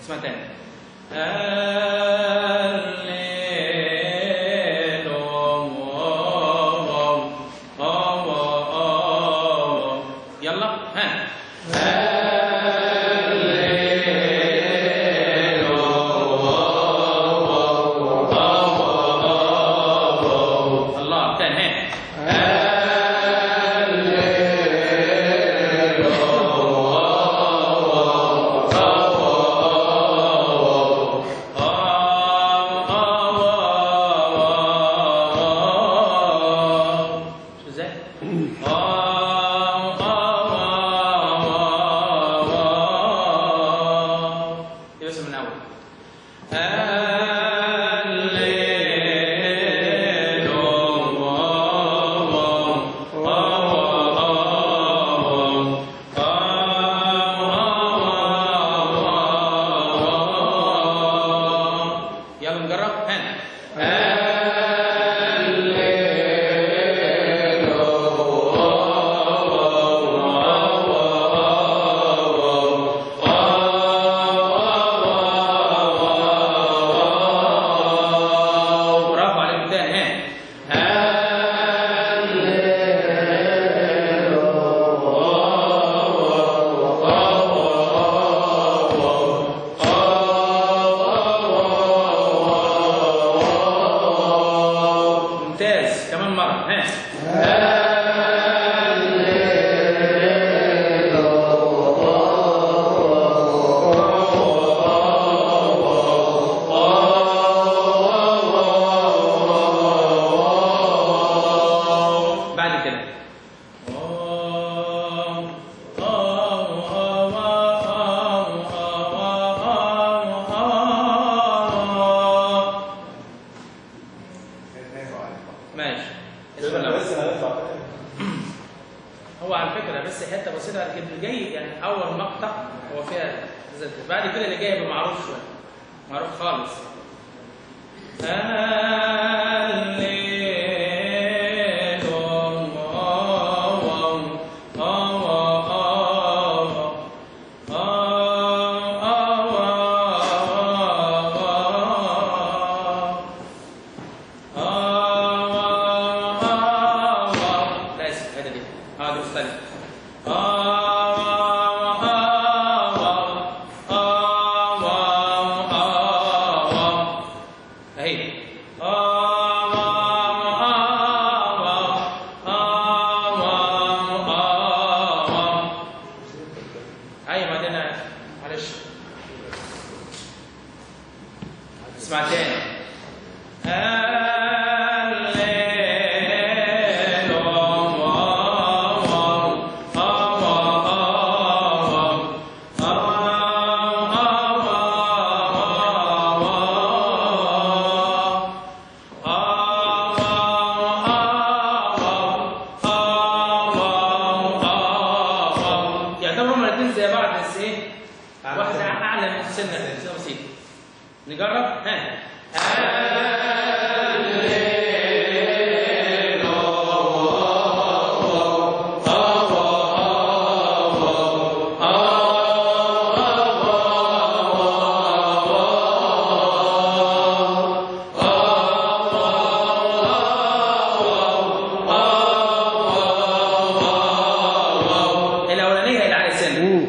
اسمها تاني يلا ها الله تاني ها شو ازاي؟ دي بس من الاول يلا نجرب ها برافو عليك ده ها ممتاز كمان مرة ها بعد كده ماشي بسم الله بس هنطلع هو على فكره بس حته بسيطه لكن اللي جاي يعني اول مقطع هو فيها زي كده. بعد كده اللي جاي يبقى معروف شويه معروف خالص لا اسف هذا دي اه دي مختلفه اهي ايوه بعدين معلش اسمع تاني يعتبروا هما الاثنين زي بعض بس ايه واحدة أعلى من سنة سنة بسيطة نجرب ها الأولانية هي اللي على سنة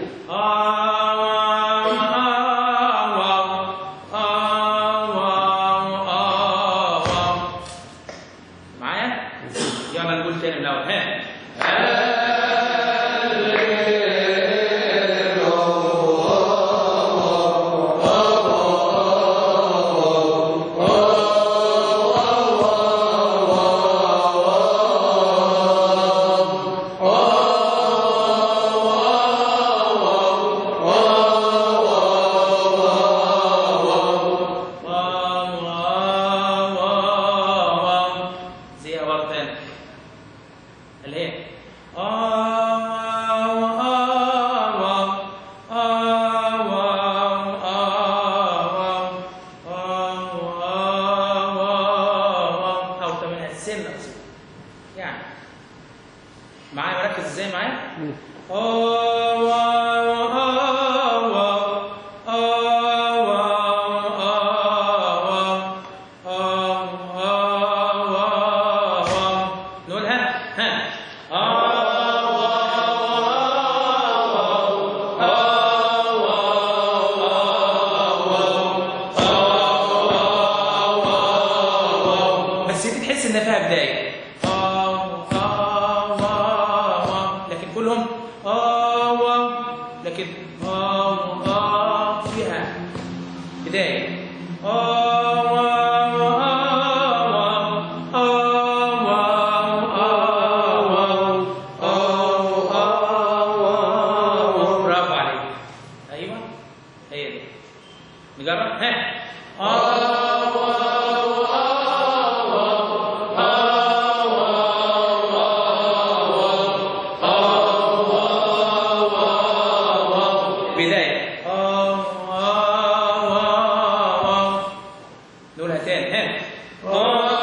معايا؟ يلا نقول تاني من الأول ها زيها مرة تانية اللي هي أو تمنها السنة بسيطة يعني معايا مركز ازاي معايا؟ تحس ان فيها بدايه آه آه آه آه لكن كلهم آه آه لكن آه آه فيها بدايه آه آه آه آه آه آه آه برافو عليك ايوه هي دي نجرب ها بداية نقولها تاني ها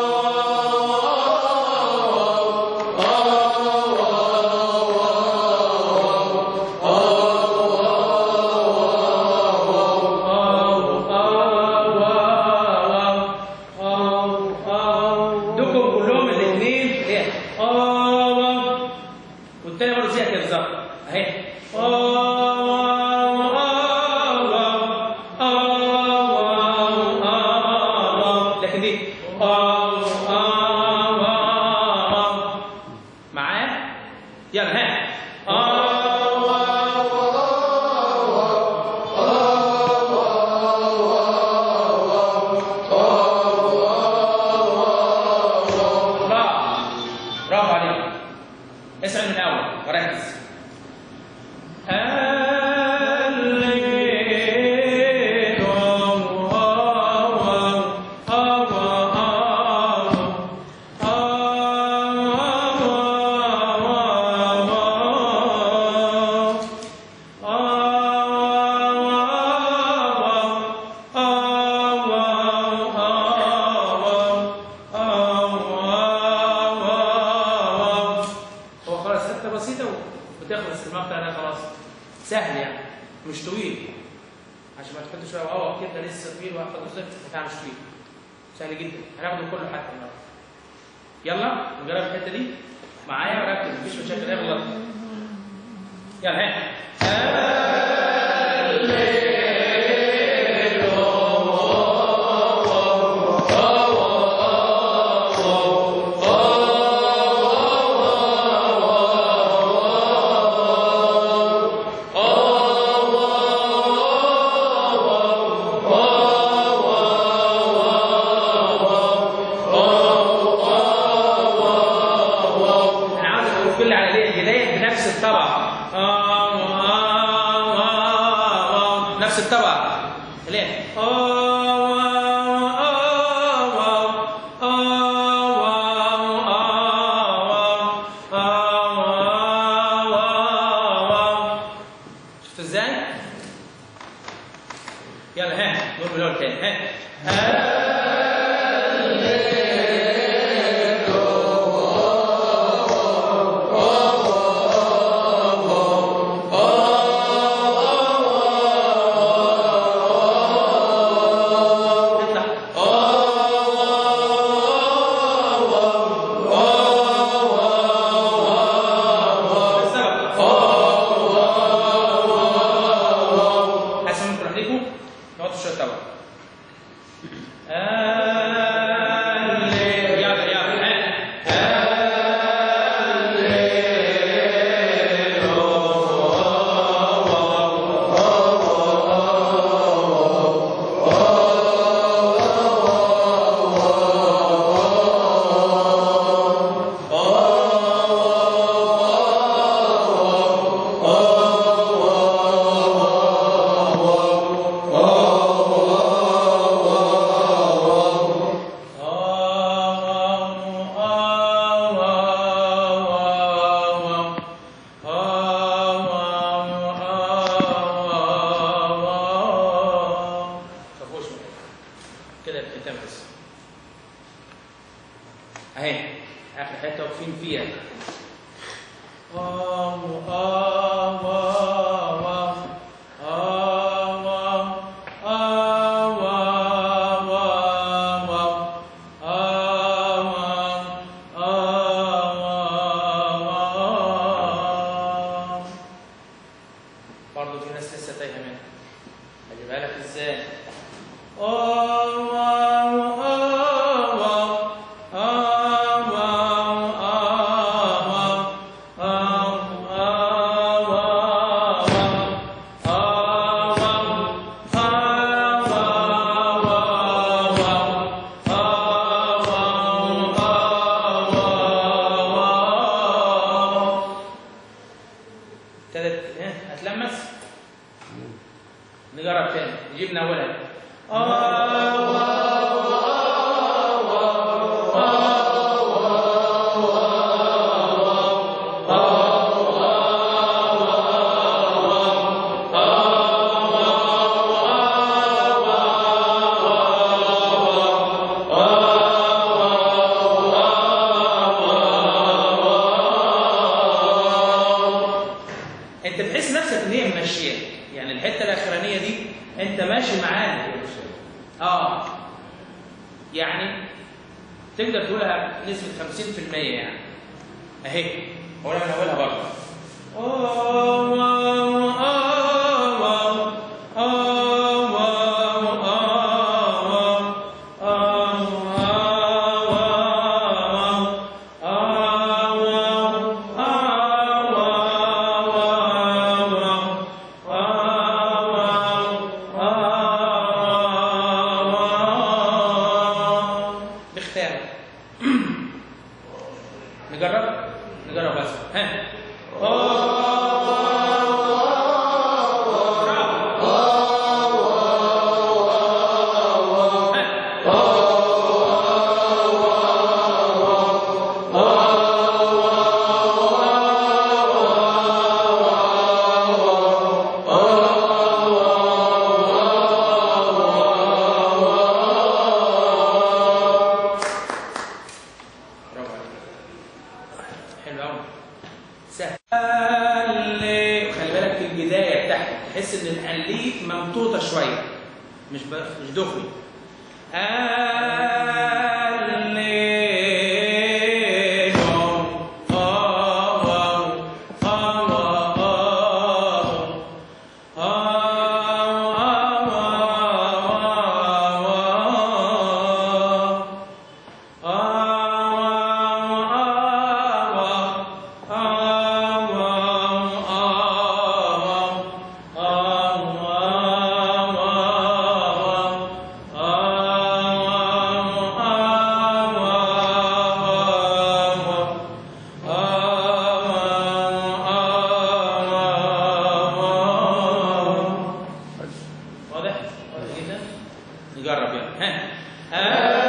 دول كلهم الاثنين ايه والتاني برضه زيها كده بالظبط اهي لكن دي معايا يلا ها برافو برافو عليك اسمع من الاول وركز هو خلاص حته بسيطه وتخلص المقطع ده خلاص سهل يعني مش طويل عشان ما تحطش شويه اه كده لسه طويل وهاخد الخط بتاع مش طويل سهل جدا هناخده كله حتى النهارده يلا نجرب الحته دي معايا وركز مفيش مشاكل ايه غلط يلا ها انا عاوز اقول كل على ليه البدايه بنفس الطبقه آه آه آه آه نفس الطبقه ليه آه آه آه آه آه آه شفت ازاي؟ يلا ها نقول من الاول تاني ها اطلع حاسس منكم لوحدكم نقعدوا شويه سوا يلا يلا خافوش من كده الختام بس اهي اخر حته واقفين فيها آه آه آه آه آه برضه في ناس لسه تايهه منها اجيبها لك ازاي؟ آه آه آه ابتدت ها، هتلمس نجرب تاني نجيب من اولها انت تحس نفسك ان هي ماشيه يعني الحته الاخرانيه دي انت ماشي معاها اه يعني تقدر تقولها نسبه 50% يعني اهي اقولها من اولها برضه باختيارك نجرب نجرب بس ها برافو عليك حلو قوي سهل خلي بالك في البدايه بتاعتك تحس ان الحليك ممطوطه شويه مش ب... مش دغري واضح؟ واضح جدا؟ نجرب يلا ها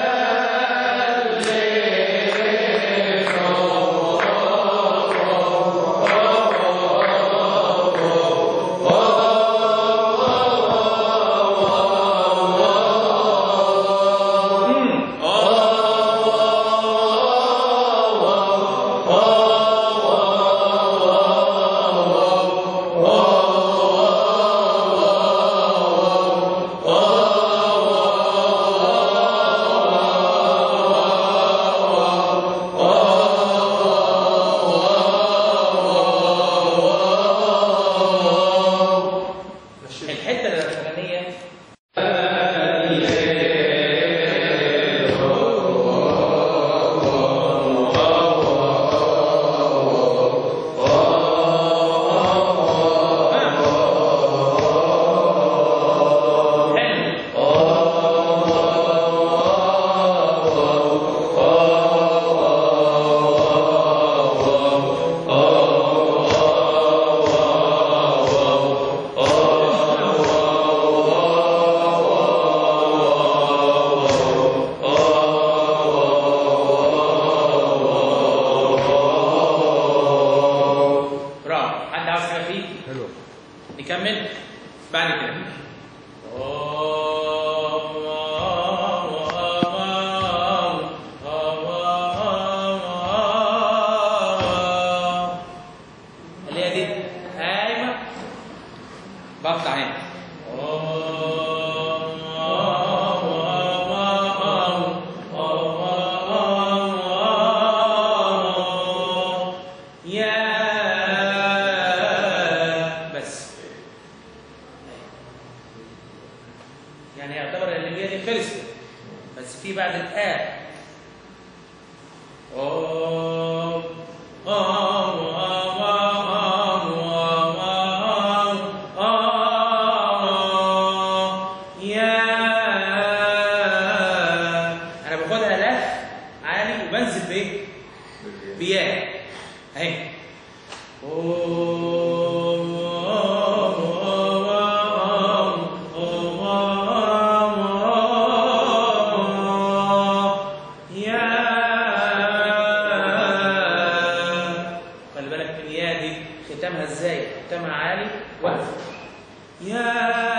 الحته الاولانيه حلو برافو حد عاوز حاجه فيه؟ حلو نكمل بعد كده اللي هي دي ايوه بقطع هنا يا بس يعني يعتبر اللي هي دي خلصت بس في بعد الآ أوه. أوه. أوه. أوه. أوه. أوه. يا أنا باخدها لف عالي وبنزل بإيه؟ بياء أهي أوه. ختامها ازاي ختامها عالي واقف يا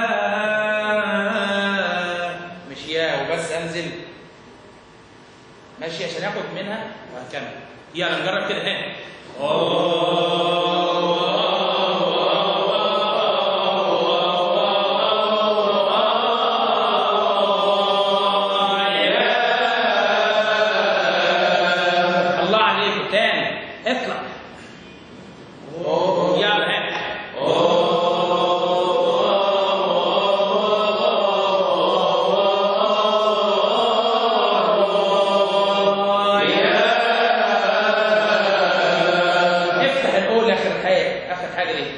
مش يا وبس انزل ماشي عشان اخد منها وهكمل يلا نجرب كده ها الله عليك تاني اطلع يلا ها افتح الاول اخر حاجه اخر حاجه دي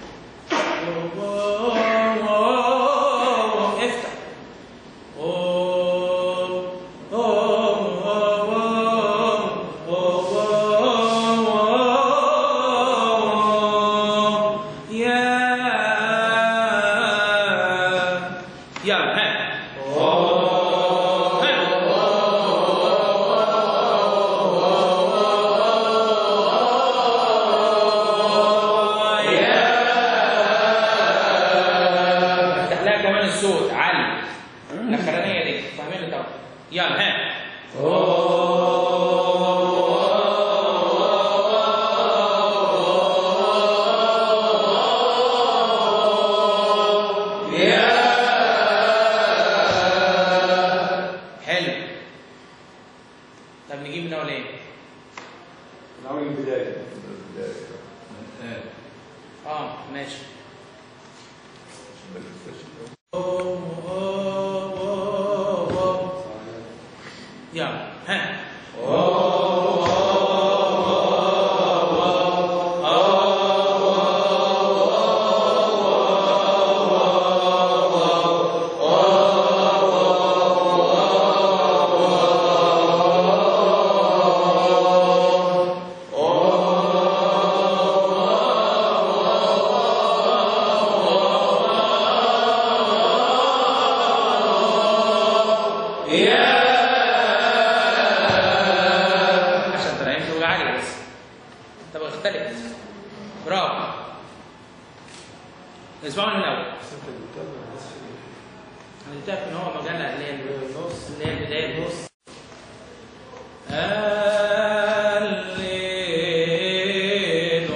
افتح يلا ها افتح لها كمان الصوت عالي الاخرانيه دي فاهمين طبعا يلا ها حلو طب نجيب من اول ايه؟ نعمل البداية اه ماشي يلا ها عشان طالعين في وجع عالي بس طب اختلف برافو اسمعوا من الاول انا قلت لك ان هو مجله اللي هي اللي هي البدايه النص الليل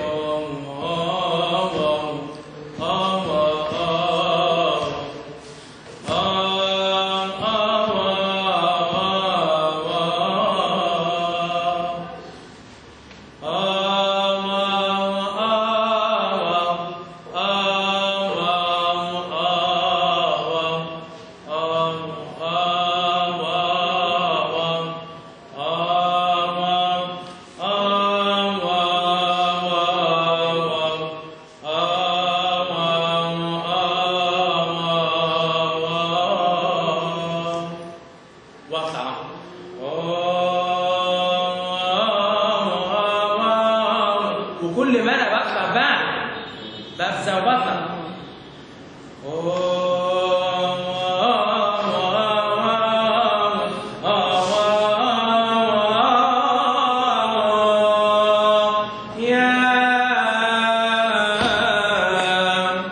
واطلع وكل ما انا بطلع بقى بفزع وبطلع يا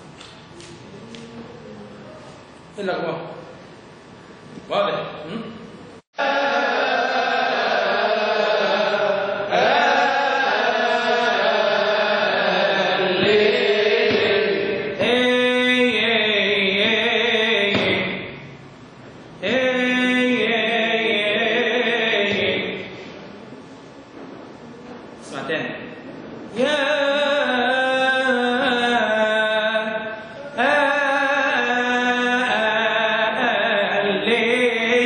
ايه الاخبار واضح م? اسمع تاني يا الليل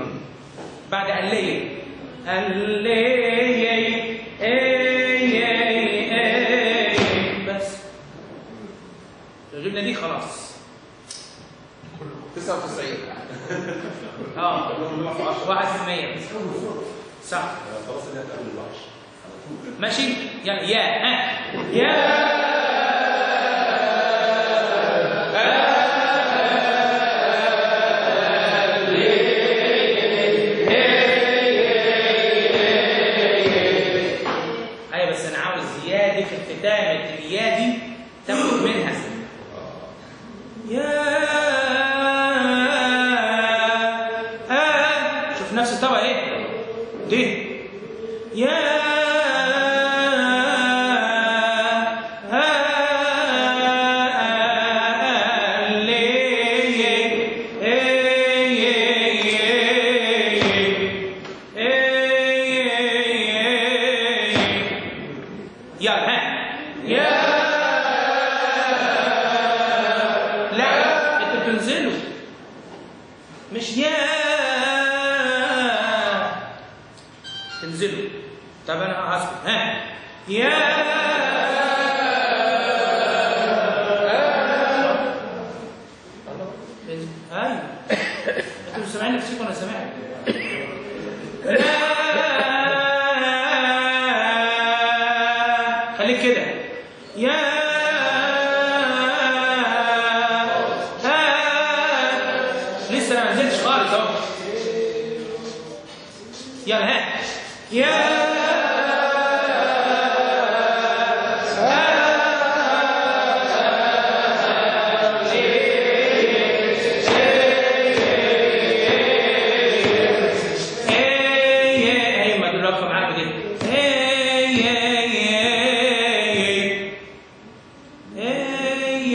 بعد اللي اللي اي اي اي بس الغبنه دي خلاص 99 اه كلهم بيقعوا في 10 واحد في المية صح خلاص اللي هتقابل الوحش ماشي يلا يا ها يا ايوه بس انا عاوز زياده في ختامه اليا دي تاخد منها يا آه. شوف نفس الطبقه ايه دي يا يلا ها يا لا انتوا بتنزلوا مش يا تنزلوا طب انا هسكت ها يا ايوه انتوا مش سامعين نفسكم انا سامعك لا خليك كده يا لسه انا ما نزلتش خالص اهو يلا ها يا ايه ما دول رقم معاكم دي ايه ايه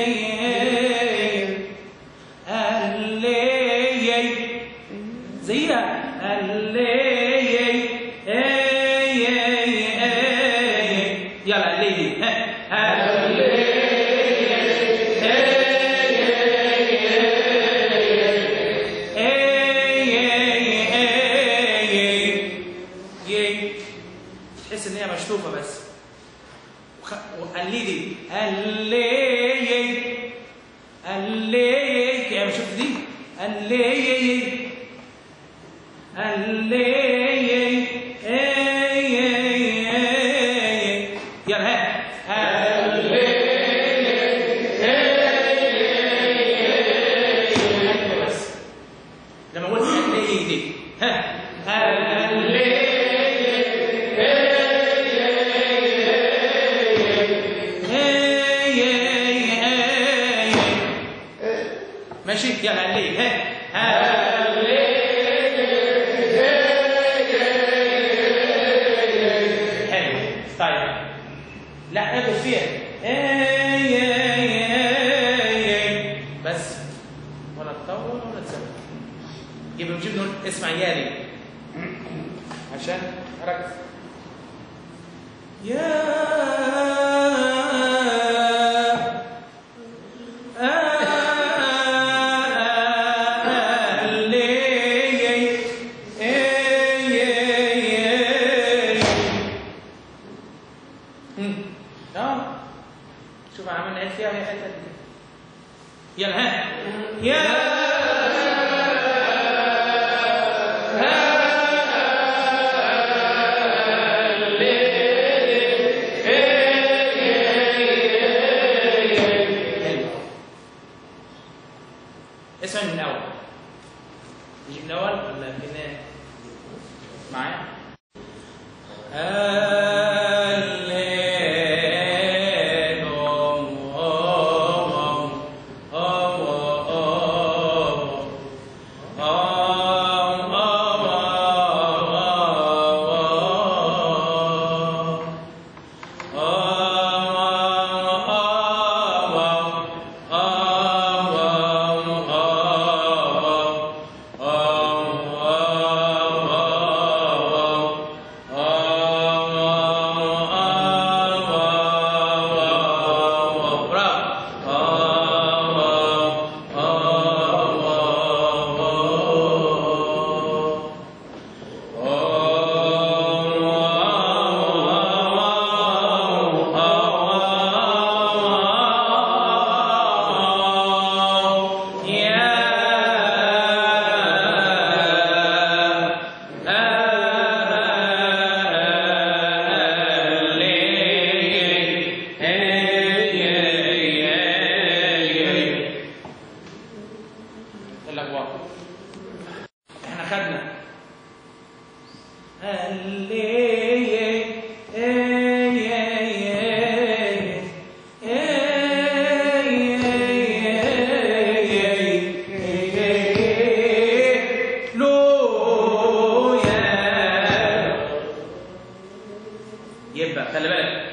ايه زيها يلا اللي تحس ان هي مشطوفه بس وخ- وقلدي قلدي قلدي يعني شفت دي قلدي قلدي يلا ها قلدي بس لما قلت قلدي دي ها قلدي ماشي يلا الليل ها حلو طيب لا ادخل فيها بس ولا تطول ولا تسوي يبقى بنجيب نقول اسمع يالي عشان اركز يا شوف عملنا ايه فيها هي حته يلا ها يا اسمع من الاول نجيب من الاول ولا كده معايا Oh اخدنا اللي يبقى خلي بالك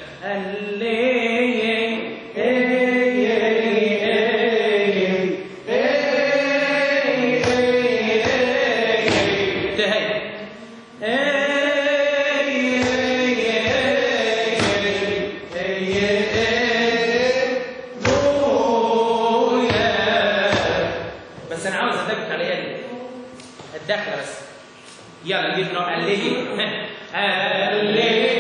انتهي بس انا عاوز ادقق على ايه الدخله بس يلا نجيب نوع اللي اللي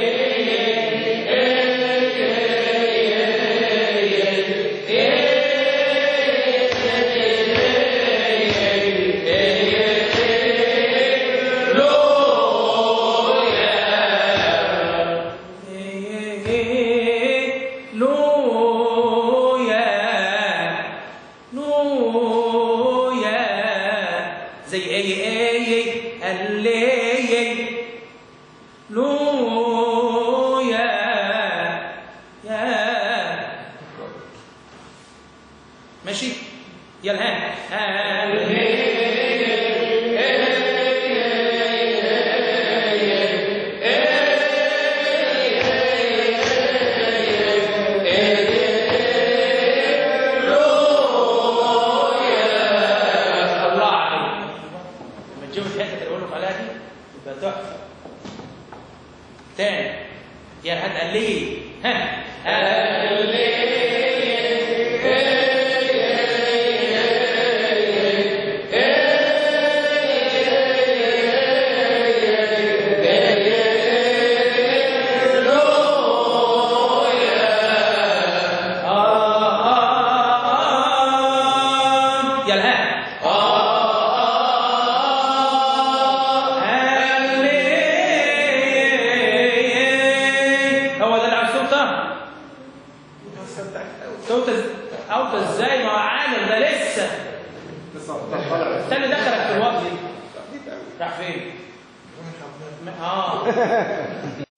لويا لويا زي اي اي اللي لويا يا ماشي يلا ها الله عليك لما تجيبوا الحته اللي بقول لكم عليها دي يبقى تحفه تاني يا هات قال لي ها قال لي يلا ها هو ده اللي على السلطة صوت اوت ازاي ما هو عالم ده لسه لسه طالع استنى دخلك في الوقت دي راح فين؟ اه